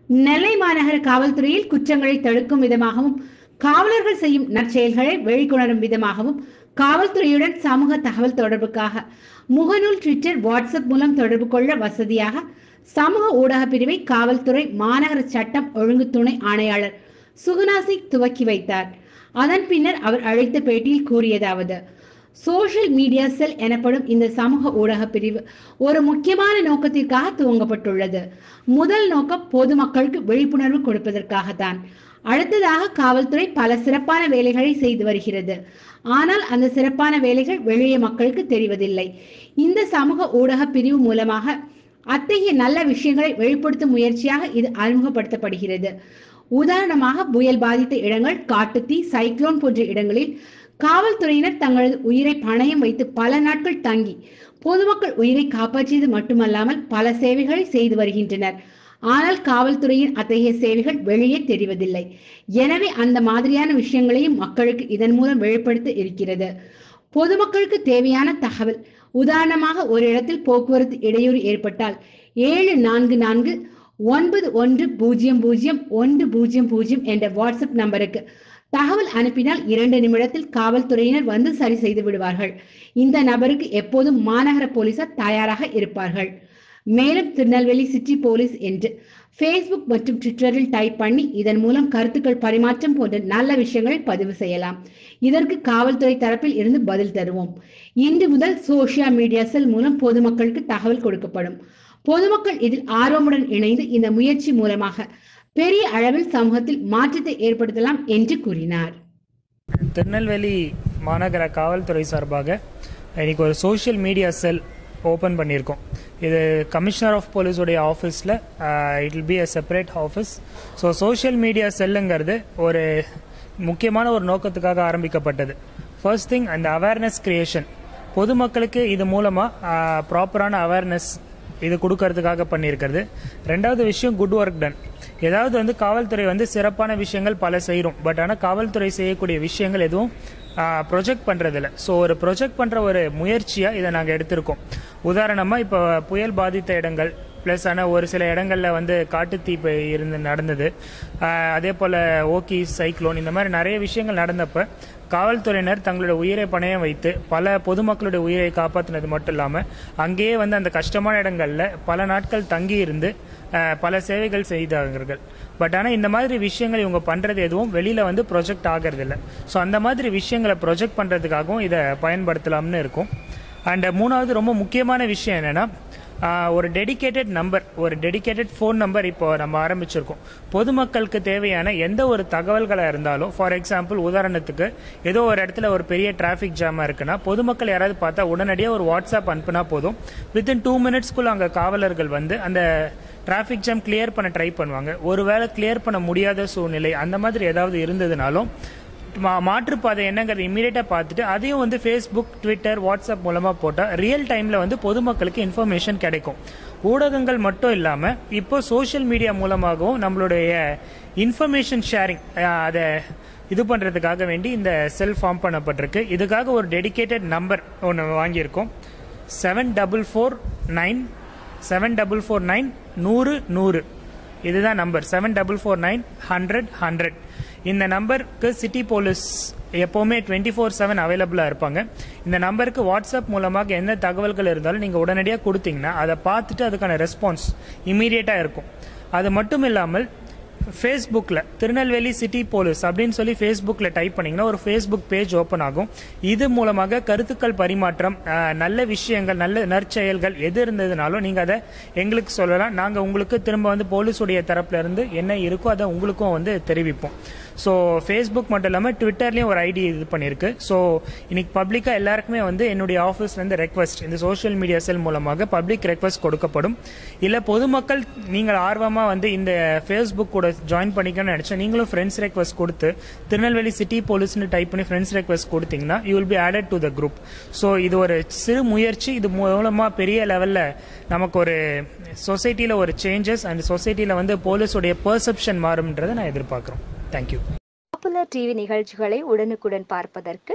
நெல்லை மாநகர காவல்துறையில் குற்றங்களை தடுக்கும் விதமாகவும் காவலர்கள் செய்யும் நற்செயல்களை வெளிக்கொணரும் விதமாகவும் காவல்துறையுடன் சமூக தகவல் தொடர்புக்காக முகநூல் ட்விட்டர் வாட்ஸ்அப் மூலம் தொடர்பு கொள்ள வசதியாக சமூக ஊடக பிரிவை காவல்துறை மாநகர சட்டம் ஒழுங்கு துணை ஆணையாளர் சுகுணாசி துவக்கி வைத்தார் அதன் பின்னர் அவர் அழைத்த பேட்டியில் கூறியதாவது சோஷியல் மீடியா செல் எனப்படும் இந்த சமூக ஊடக பிரிவு ஒரு முக்கியமான நோக்கத்திற்காக துவங்கப்பட்டுள்ளது முதல் நோக்கம் பொதுமக்களுக்கு விழிப்புணர்வு கொடுப்பதற்காகத்தான் அடுத்ததாக காவல்துறை பல சிறப்பான வேலைகளை செய்து வருகிறது ஆனால் அந்த சிறப்பான வேலைகள் வெளியே மக்களுக்கு தெரிவதில்லை இந்த சமூக ஊடக பிரிவு மூலமாக அத்தகைய நல்ல விஷயங்களை வெளிப்படுத்தும் முயற்சியாக இது அறிமுகப்படுத்தப்படுகிறது உதாரணமாக புயல் பாதித்த இடங்கள் காட்டுத்தீ சைக்ளோன் போன்ற இடங்களில் காவல்துறையினர் தங்களது உயிரை பணயம் வைத்து பல நாட்கள் தங்கி பொதுமக்கள் உயிரை காப்பாற்றியது மட்டுமல்லாமல் பல சேவைகளை செய்து வருகின்றனர் ஆனால் காவல்துறையின் அத்தகைய சேவைகள் வெளியே தெரிவதில்லை எனவே அந்த மாதிரியான விஷயங்களையும் மக்களுக்கு இதன் மூலம் வெளிப்படுத்த இருக்கிறது பொதுமக்களுக்கு தேவையான தகவல் உதாரணமாக ஒரு இடத்தில் போக்குவரத்து இடையூறு ஏற்பட்டால் ஏழு நான்கு நான்கு ஒன்பது ஒன்று பூஜ்ஜியம் பூஜ்ஜியம் ஒன்று பூஜ்ஜியம் பூஜ்ஜியம் என்ற வாட்ஸ்அப் நம்பருக்கு தகவல் அனுப்பினால் இரண்டு நிமிடத்தில் காவல்துறையினர் வந்து சரி செய்து விடுவார்கள் இந்த நபருக்கு எப்போதும் மாநகர போலீசார் தயாராக இருப்பார்கள் மேலும் திருநெல்வேலி சிட்டி போலீஸ் என்று ஃபேஸ்புக் மற்றும் ட்விட்டரில் டைப் பண்ணி இதன் மூலம் கருத்துக்கள் பரிமாற்றம் போன்ற நல்ல விஷயங்களை பதிவு செய்யலாம் இதற்கு காவல்துறை தரப்பில் இருந்து பதில் தருவோம் இன்று முதல் சோசியல் மீடியா செல் மூலம் பொதுமக்களுக்கு தகவல் கொடுக்கப்படும் பொதுமக்கள் இதில் ஆர்வமுடன் இணைந்து இந்த முயற்சி மூலமாக பெரிய அளவில் சமூகத்தில் மாற்றத்தை ஏற்படுத்தலாம் என்று கூறினார் திருநெல்வேலி மாநகர காவல்துறை சார்பாக இன்னைக்கு ஒரு சோஷியல் மீடியா செல் ஓப்பன் பண்ணியிருக்கோம் இது கமிஷனர் ஆஃப் போலீஸுடைய ஆஃபீஸில் it will be a separate office so social media செல்லுங்கிறது ஒரு முக்கியமான ஒரு நோக்கத்துக்காக ஆரம்பிக்கப்பட்டது ஃபர்ஸ்ட் திங் அந்த அவேர்னஸ் கிரியேஷன் பொதுமக்களுக்கு இது மூலமாக ப்ராப்பரான அவேர்னஸ் இது கொடுக்கறதுக்காக பண்ணியிருக்கிறது ரெண்டாவது விஷயம் குட் ஒர்க் டன் ஏதாவது வந்து காவல்துறை வந்து சிறப்பான விஷயங்கள் பல செய்கிறோம் பட் ஆனால் காவல்துறை செய்யக்கூடிய விஷயங்கள் எதுவும் ப்ரொஜெக்ட் பண்ணுறதில்ல ஸோ ஒரு ப்ரொஜெக்ட் பண்ணுற ஒரு முயற்சியாக இதை நாங்கள் எடுத்திருக்கோம் உதாரணமாக இப்போ புயல் பாதித்த இடங்கள் ப்ளஸ் ஆனால் ஒரு சில இடங்களில் வந்து காட்டுத்தீ இப்போ இருந்து நடந்தது ஆஹ் அதே போல் ஓகி சைக்ளோன் இந்த மாதிரி நிறைய விஷயங்கள் நடந்தப்ப காவல்துறையினர் தங்களோட உயிரை பணையம் வைத்து பல பொதுமக்களுடைய உயிரை காப்பாற்றினது மட்டும் இல்லாமல் அங்கேயே வந்து அந்த கஷ்டமான இடங்களில் பல நாட்கள் தங்கி இருந்து ஆஹ் பல சேவைகள் செய்தார்கள் பட் ஆனால் இந்த மாதிரி விஷயங்கள் இவங்க பண்ணுறது எதுவும் வெளியில் வந்து ப்ரொஜெக்ட் ஆகிறதில்ல ஸோ அந்த மாதிரி விஷயங்களை ப்ரொஜெக்ட் பண்ணுறதுக்காகவும் இதை பயன்படுத்தலாம்னு இருக்கும் அண்ட் மூணாவது ரொம்ப முக்கியமான விஷயம் என்னென்னா ஆஹ் ஒரு டெடிகேட்டட் நம்பர் ஒரு டெடிகேட்டட் ஃபோன் நம்பர் இப்போ நம்ம ஆரம்பிச்சிருக்கோம் பொதுமக்களுக்கு தேவையான எந்த ஒரு தகவல்களாக இருந்தாலும் ஃபார் எக்ஸாம்பிள் உதாரணத்துக்கு ஏதோ ஒரு இடத்துல ஒரு பெரிய டிராஃபிக் ஜாமாக இருக்குன்னா பொதுமக்கள் யாராவது பார்த்தா உடனடியாக ஒரு வாட்ஸ்அப் அனுப்புனா போதும் வித்தின் டூ மினிட்ஸ்க்குள்ள அங்கே காவலர்கள் வந்து அந்த டிராஃபிக் ஜாம் கிளியர் பண்ண ட்ரை பண்ணுவாங்க ஒருவேளை கிளியர் பண்ண முடியாத சூழ்நிலை அந்த மாதிரி ஏதாவது இருந்ததுனாலும் மா மாற்றுப்பாதை என்னங்கிறத இமீடியட்டாக பார்த்துட்டு அதையும் வந்து ஃபேஸ்புக் ட்விட்டர் வாட்ஸ்அப் மூலமாக போட்டால் ரியல் டைமில் வந்து பொதுமக்களுக்கு இன்ஃபர்மேஷன் கிடைக்கும் ஊடகங்கள் மட்டும் இல்லாமல் இப்போ சோஷியல் மீடியா மூலமாகவும் நம்மளுடைய இன்ஃபர்மேஷன் ஷேரிங் அதை இது பண்ணுறதுக்காக வேண்டி இந்த செல் ஃபார்ம் பண்ணப்பட்டிருக்கு இதுக்காக ஒரு டெடிகேட்டட் நம்பர் ஒன்று வாங்கியிருக்கோம் seven double four nine seven double four nine நூறு நூறு இதுதான் number seven double four nine hundred hundred இந்த நம்பருக்கு சிட்டி போலீஸ் எப்போவுமே டுவெண்ட்டி ஃபோர் செவன் அவைலபிளாக இருப்பாங்க இந்த நம்பருக்கு வாட்ஸ்அப் மூலமாக எந்த தகவல்கள் இருந்தாலும் நீங்கள் உடனடியாக கொடுத்தீங்கன்னா அதை பார்த்துட்டு அதுக்கான ரெஸ்பான்ஸ் இமீடியட்டாக இருக்கும் அது மட்டும் இல்லாமல் ஃபேஸ்புக்கில் திருநெல்வேலி சிட்டி போலீஸ் அப்படின்னு சொல்லி ஃபேஸ்புக்கில் டைப் பண்ணிங்கன்னா ஒரு ஃபேஸ்புக் பேஜ் ஓப்பன் ஆகும் இது மூலமாக கருத்துக்கள் பரிமாற்றம் அஹ், நல்ல விஷயங்கள் நல்ல நற்செயல்கள் எது இருந்ததுனாலும் நீங்கள் அதை எங்களுக்கு சொல்லலாம் நாங்கள் உங்களுக்கு திரும்ப வந்து போலீஸுடைய தரப்புல இருந்து என்ன இருக்கோ அதை உங்களுக்கும் வந்து தெரிவிப்போம் ஸோ ஃபேஸ்புக் மட்டும் இல்லாமல் ட்விட்டர்லேயும் ஒரு ஐடி இது பண்ணியிருக்கு ஸோ இன்னைக்கு பப்ளிக்காக எல்லாருக்குமே வந்து என்னுடைய ஆஃபீஸ்லேருந்து ரெக்வஸ்ட் இந்த சோஷியல் மீடியா செல் மூலமாக பப்ளிக் ரெக்வஸ்ட் கொடுக்கப்படும் இல்லை பொதுமக்கள் நீங்கள் ஆர்வமாக வந்து இந்த ஃபேஸ்புக் கூட ஜாயின் பண்ணிக்கணும்னு நினச்சா நீங்களும் ஃப்ரெண்ட்ஸ் ரெக்வஸ்ட் கொடுத்து திருநெல்வேலி சிட்டி போலீஸ்னு டைப் பண்ணி ஃப்ரெண்ட்ஸ் ரெக்வஸ்ட் கொடுத்தீங்கன்னா you will be added to the group so இது ஒரு சிறு முயற்சி இது மூலமாக பெரிய லெவலில் நமக்கு ஒரு சொசைட்டியில் ஒரு சேஞ்சஸ் அண்ட் சொசைட்டியில் வந்து போலீஸுடைய பெர்செப்ஷன் மாறும்ன்றதை நான் எதிர்பார்க்குறோம் தேங்க்யூ பாப்புலர் டிவி நிகழ்ச்சிகளை உடனுக்குடன் பார்ப்பதற்கு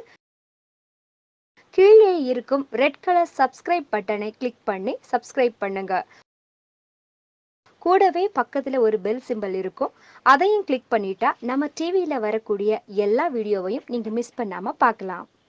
கீழே இருக்கும் ரெட் கலர் சப்ஸ்கிரைப் பட்டனை கிளிக் பண்ணி சப்ஸ்கிரைப் பண்ணுங்க கூடவே பக்கத்தில் ஒரு பெல் சிம்பல் இருக்கும் அதையும் கிளிக் பண்ணிட்டா நம்ம டிவியில் வரக்கூடிய எல்லா வீடியோவையும் நீங்கள் மிஸ் பண்ணாமல் பார்க்கலாம்